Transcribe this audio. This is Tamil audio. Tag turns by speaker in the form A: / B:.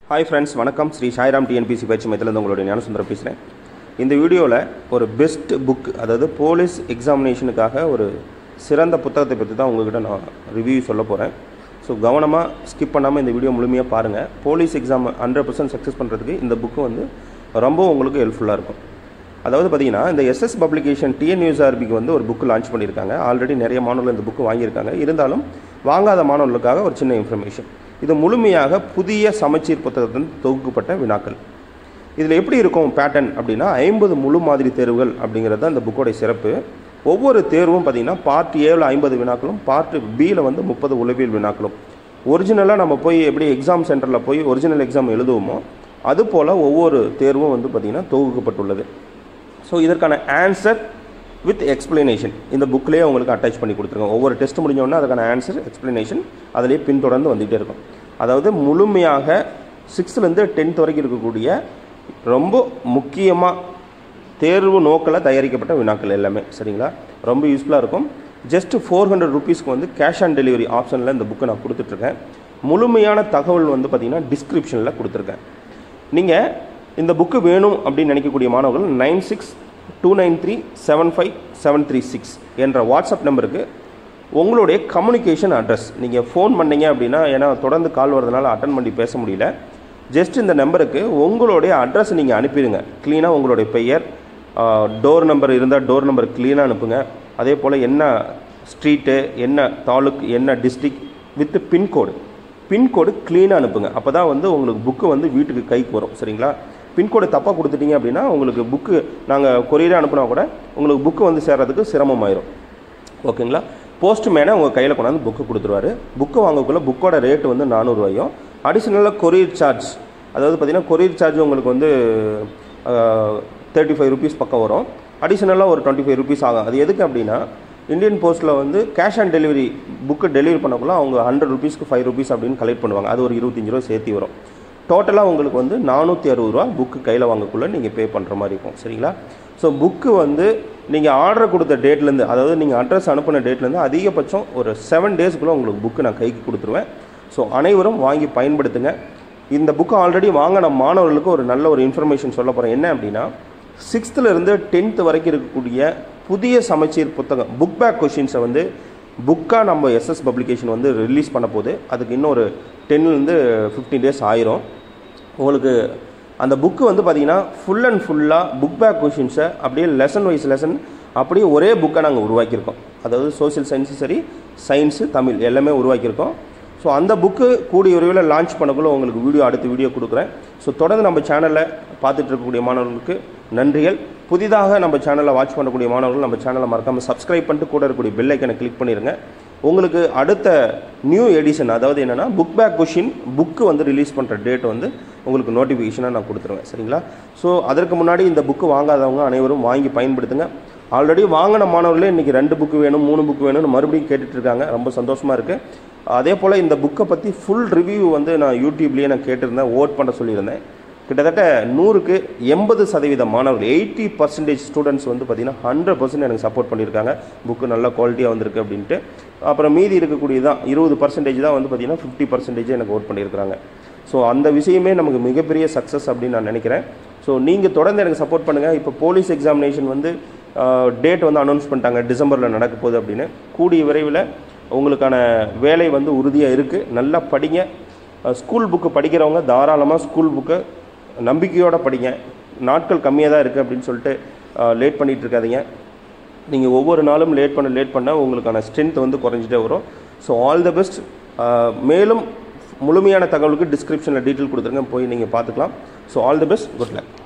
A: ஹாய் ஃப்ரெண்ட்ஸ் வணக்கம் ஸ்ரீ சாய்ராம் டிஎன்பிசி பயிற்சி மையத்திலேருந்து உங்களுடைய ஞானசுந்தரம் பேசுகிறேன் இந்த வீடியோவில் ஒரு பெஸ்ட் புக் அதாவது போலீஸ் எக்ஸாமினேஷனுக்காக ஒரு சிறந்த புத்தகத்தை பற்றி தான் உங்ககிட்ட நான் ரிவ்யூ சொல்ல போகிறேன் ஸோ கவனமாக ஸ்கிப் பண்ணாமல் இந்த வீடியோ முழுமையாக பாருங்கள் police exam hundred percent success பண்ணுறதுக்கு இந்த புக்கு வந்து ரொம்ப உங்களுக்கு ஹெல்ப்ஃபுல்லாக இருக்கும் அதாவது பார்த்தீங்கன்னா இந்த எஸ்எஸ் பப்ளிகேஷன் டிஎன்யூஎஸ்ஆர்பிக்கு வந்து ஒரு புக் லான்ச் பண்ணியிருக்காங்க ஆல்ரெடி நிறைய மாணவர்கள் இந்த புக்கு வாங்கியிருக்காங்க இருந்தாலும் வாங்காத மாணவர்களுக்காக ஒரு சின்ன இன்ஃபர்மேஷன் இது முழுமையாக புதிய சமச்சீர் புத்தகத்தின் தொகுக்கப்பட்ட வினாக்கள் இதில் எப்படி இருக்கும் பேட்டர்ன் அப்படின்னா ஐம்பது முழு மாதிரி தேர்வுகள் அப்படிங்கிறது தான் இந்த புக்கோடைய சிறப்பு ஒவ்வொரு தேர்வும் பார்த்தீங்கன்னா பார்ட் ஏவில் ஐம்பது வினாக்களும் பார்ட் பியில் வந்து முப்பது உளவியல் வினாக்களும் ஒரிஜினலாக நம்ம போய் எப்படி எக்ஸாம் சென்டரில் போய் ஒரிஜினல் எக்ஸாம் எழுதுவோமோ அதுபோல் ஒவ்வொரு தேர்வும் வந்து பார்த்திங்கன்னா தொகுக்கப்பட்டுள்ளது ஸோ இதற்கான ஆன்சர் வித் எக்ஸ்பிளனேஷன் இந்த புக்லேயே உங்களுக்கு அட்டாச் பண்ணி கொடுத்துருக்கோம் ஒவ்வொரு டெஸ்ட் முடிஞ்சோடனே அதுக்கான ஆன்சர் எக்ஸ்பிளனேஷன் அதிலே பின்தொடர்ந்து வந்துகிட்டே இருக்கும் அதாவது முழுமையாக சிக்ஸ்த்துலேருந்து டென்த் வரைக்கும் இருக்கக்கூடிய ரொம்ப முக்கியமாக தேர்வு நோக்கில் தயாரிக்கப்பட்ட வினாக்கள் எல்லாமே சரிங்களா ரொம்ப யூஸ்ஃபுல்லாக இருக்கும் ஜஸ்ட் ஃபோர் ஹண்ட்ரட் ருபீஸ்க்கு வந்து கேஷ் ஆன் டெலிவரி ஆப்ஷனில் இந்த புக்கை நான் கொடுத்துட்ருக்கேன் முழுமையான தகவல் வந்து பார்த்திங்கன்னா டிஸ்கிரிப்ஷனில் கொடுத்துருக்கேன் நீங்கள் இந்த புக்கு வேணும் அப்படின்னு நினைக்கக்கூடிய மாணவர்கள் nine six two nine three seven five seven three six என்ற வாட்ஸ்அப் நம்பருக்கு உங்களுடைய கம்யூனிகேஷன் அட்ரஸ் நீங்கள் ஃபோன் பண்ணீங்க அப்படின்னா ஏன்னா தொடர்ந்து கால் வரதுனால அட்டன் பண்ணி பேச முடியல ஜஸ்ட் இந்த நம்பருக்கு உங்களுடைய அட்ரஸ் நீங்கள் அனுப்பிடுங்க க்ளீனாக உங்களுடைய பெயர் டோர் நம்பர் இருந்தால் டோர் நம்பர் க்ளீனாக அனுப்புங்க அதே போல் என்ன ஸ்ட்ரீட்டு என்ன தாலுக் என்ன டிஸ்ட்ரிக் வித் பின்கோடு பின்கோடு க்ளீனாக அனுப்புங்க அப்போ தான் வந்து உங்களுக்கு புக்கு வந்து வீட்டுக்கு கைக்கு வரும் சரிங்களா பின்கோடு தப்பாக கொடுத்துட்டீங்க அப்படின்னா உங்களுக்கு புக்கு நாங்கள் கொரியராக அனுப்புனா கூட உங்களுக்கு புக்கு வந்து சேர்றதுக்கு சிரமமாயிரும் ஓகேங்களா போஸ்ட்மேனை உங்கள் கையில் கொண்டாந்து புக்கு கொடுத்துருவாரு புக்கு வாங்கக்குள்ள புக்கோட ரேட்டு வந்து நானூறுரூவாயும் அடிஷ்னலாக கொரியர் சார்ஜ் அதாவது பார்த்தீங்கன்னா கொரியர் சார்ஜ் உங்களுக்கு வந்து தேர்ட்டி ஃபைவ் ருபீஸ் பக்கம் வரும் அடிஷ்னலாக ஒரு டுவெண்ட்டி ஃபைவ் ருபீஸ் ஆகும் அது எதுக்கு அப்படின்னா இந்தியன் போஸ்ட்டில் வந்து cash on delivery book delivery பண்ணக்குள்ள அவங்க ஹண்ட்ரட் ருபீஸ்க்கு ஃபைவ் ருபீஸ் அப்படின்னு கலெக்ட் பண்ணுவாங்க அது ஒரு இருபத்தஞ்சி ரூபா சேர்த்து வரும் டோட்டலாக உங்களுக்கு வந்து நானூற்றி அறுபது ரூபா புக்கு கையில் வாங்கக்குள்ளே நீங்கள் பே பண்ணுற மாதிரி இருக்கும் சரிங்களா ஸோ புக்கு வந்து நீங்கள் ஆர்டர் கொடுத்த டேட்லேருந்து அதாவது நீங்கள் அட்ரஸ் அனுப்பின டேட்லேருந்து அதிகபட்சம் ஒரு செவன் டேஸ்க்குள்ளே உங்களுக்கு புக்கு நான் கைக்கு கொடுத்துருவேன் ஸோ அனைவரும் வாங்கி பயன்படுத்துங்க இந்த புக்கு ஆல்ரெடி வாங்கின மாணவர்களுக்கு ஒரு நல்ல ஒரு இன்ஃபர்மேஷன் சொல்ல போகிறேன் என்ன அப்படின்னா சிக்ஸ்த்துலேருந்து டென்த்து வரைக்கும் இருக்கக்கூடிய புதிய சமச்சீர் புத்தகம் புக் பேக் கொஷின்ஸை வந்து புக்காக நம்ம எஸ்எஸ் பப்ளிகேஷன் வந்து ரிலீஸ் பண்ண போது அதுக்கு இன்னும் ஒரு டென்லேருந்து ஃபிஃப்டீன் டேஸ் ஆயிரும் உங்களுக்கு அந்த புக்கு வந்து பார்த்தீங்கன்னா ஃபுல் அண்ட் ஃபுல்லாக புக் பேக் கொஷின்ஸை அப்படியே லெசன் வைஸ் லெசன் அப்படியே ஒரே புக்கை நாங்கள் உருவாக்கியிருக்கோம் அதாவது சோசியல் சயின்ஸும் சரி சயின்ஸு தமிழ் எல்லாமே உருவாக்கியிருக்கோம் ஸோ அந்த புக்கு கூடிய விரைவில் லான்ச் பண்ணக்குள்ள உங்களுக்கு வீடியோ அடுத்த வீடியோ கொடுக்குறேன் ஸோ தொடர்ந்து நம்ம சேனலில் பார்த்துட்டு இருக்கக்கூடிய மாணவர்களுக்கு நன்றிகள் புதிதாக நம்ம சேனலில் வாட்ச் பண்ணக்கூடிய மாணவர்கள் நம்ம சேனலை மறக்காமல் சப்ஸ்கிரைப் பண்ணிட்டு கூட இருக்கக்கூடிய பெல் ஐக்கனை கிளிக் பண்ணிடுங்க உங்களுக்கு அடுத்த நியூ எடிஷன் அதாவது என்னென்னா புக் பேக் கொஷின் புக்கு வந்து ரிலீஸ் பண்ணுற டேட் வந்து உங்களுக்கு நோட்டிஃபிகேஷனாக நான் கொடுத்துருவேன் சரிங்களா ஸோ அதற்கு முன்னாடி இந்த புக்கு வாங்காதவங்க அனைவரும் வாங்கி பயன்படுத்துங்க ஆல்ரெடி வாங்கின மாணவர்களே இன்றைக்கி ரெண்டு புக்கு வேணும் மூணு புக்கு வேணும்னு மறுபடியும் கேட்டுட்டு இருக்காங்க ரொம்ப சந்தோஷமாக இருக்குது அதே போல் இந்த புக்கை பற்றி ஃபுல் ரிவ்யூ வந்து நான் யூடியூப்லேயே நான் கேட்டிருந்தேன் ஓட் பண்ண சொல்லியிருந்தேன் கிட்டத்தட்ட நூறுக்கு எண்பது சதவீத மாணவர்கள் எயிட்டி பர்சன்டேஜ் ஸ்டூடெண்ட்ஸ் வந்து பார்த்திங்கன்னா ஹண்ட்ரட் பர்சன்ட் எனக்கு சப்போர்ட் பண்ணியிருக்காங்க புக்கு நல்ல குவாலிட்டியாக வந்திருக்கு அப்படின்ட்டு அப்புறம் மீதி இருக்கக்கூடிய தான் இருபது பர்சன்டேஜ் தான் வந்து பார்த்திங்கன்னா ஃபிஃப்டி பர்சன்டேஜ் எனக்கு ஓட் பண்ணியிருக்காங்க ஸோ அந்த விஷயமே நமக்கு மிகப்பெரிய சக்ஸஸ் அப்படின்னு நான் நினைக்கிறேன் ஸோ நீங்கள் தொடர்ந்து எனக்கு சப்போர்ட் பண்ணுங்கள் இப்போ போலீஸ் எக்ஸாமினேஷன் வந்து டேட் வந்து அனௌன்ஸ் பண்ணிட்டாங்க டிசம்பரில் நடக்க போகுது அப்படின்னு கூடிய விரைவில் உங்களுக்கான வேலை வந்து உறுதியாக இருக்குது நல்லா படிங்க ஸ்கூல் புக்கு படிக்கிறவங்க தாராளமாக ஸ்கூல் புக்கு நம்பிக்கையோடு படிங்க நாட்கள் கம்மியாக தான் இருக்குது அப்படின்னு சொல்லிட்டு லேட் பண்ணிகிட்டு இருக்காதீங்க நீங்கள் ஒவ்வொரு நாளும் லேட் பண்ண லேட் பண்ண உங்களுக்கான ஸ்ட்ரென்த் வந்து குறைஞ்சிட்டே வரும் ஸோ ஆல் த பெஸ்ட் மேலும் முழுமையான தகவலுக்கு டிஸ்கிரிப்ஷனில் டீட்டெயில் கொடுத்துருங்க போய் நீங்கள் பார்த்துக்கலாம் so all the best good luck